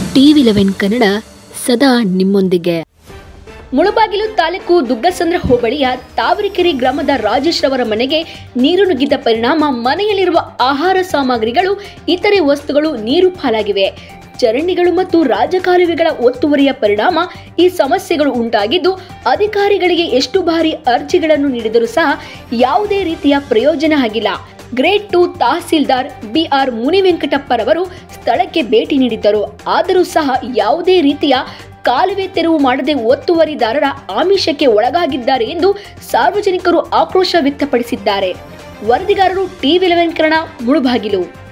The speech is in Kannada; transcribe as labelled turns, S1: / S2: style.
S1: ಟಿವಿ ಲೆವೆನ್ ಕನ್ನಡ ಸದಾ ನಿಮ್ಮೊಂದಿಗೆ
S2: ಮುಳಬಾಗಿಲು ತಾಲೂಕು ದುಗ್ಗಸಂದ್ರ ಹೋಬಳಿಯ ತಾವರಿಕೆರೆ ಗ್ರಾಮದ ರಾಜೇಶ್ ರವರ ಮನೆಗೆ ನೀರು ನುಗ್ಗಿದ್ದ ಪರಿಣಾಮ ಮನೆಯಲ್ಲಿರುವ ಆಹಾರ ಸಾಮಗ್ರಿಗಳು ಇತರೆ ವಸ್ತುಗಳು ನೀರು ಪಾಲಾಗಿವೆ ಚರಂಡಿಗಳು ಮತ್ತು ರಾಜಕಾಲುವೆಗಳ ಒತ್ತುವರಿಯ ಪರಿಣಾಮ ಈ ಸಮಸ್ಯೆಗಳು ಉಂಟಾಗಿದ್ದು ಅಧಿಕಾರಿಗಳಿಗೆ ಎಷ್ಟು ಬಾರಿ ಅರ್ಜಿಗಳನ್ನು ನೀಡಿದರೂ ಸಹ ಯಾವುದೇ ರೀತಿಯ ಪ್ರಯೋಜನ ಆಗಿಲ್ಲ ಗ್ರೇಡ್ ಟು ತಹಸೀಲ್ದಾರ್ ಬಿಆರ್ ಮುನಿವೆಂಕಟಪ್ಪರವರು ಸ್ಥಳಕ್ಕೆ ಭೇಟಿ ನೀಡಿದ್ದರು ಆದರೂ ಸಹ ಯಾವುದೇ ರೀತಿಯ ಕಾಲುವೆ ತೆರವು ಮಾಡದೆ ಒತ್ತುವರಿದಾರರ ಆಮಿಷಕ್ಕೆ ಒಳಗಾಗಿದ್ದಾರೆ ಎಂದು ಸಾರ್ವಜನಿಕರು ಆಕ್ರೋಶ ವ್ಯಕ್ತಪಡಿಸಿದ್ದಾರೆ ವರದಿಗಾರರು ಟಿವಿ ಲೆವೆನ್ ಕನ್ನಡ ಮುಳುಬಾಗಿಲು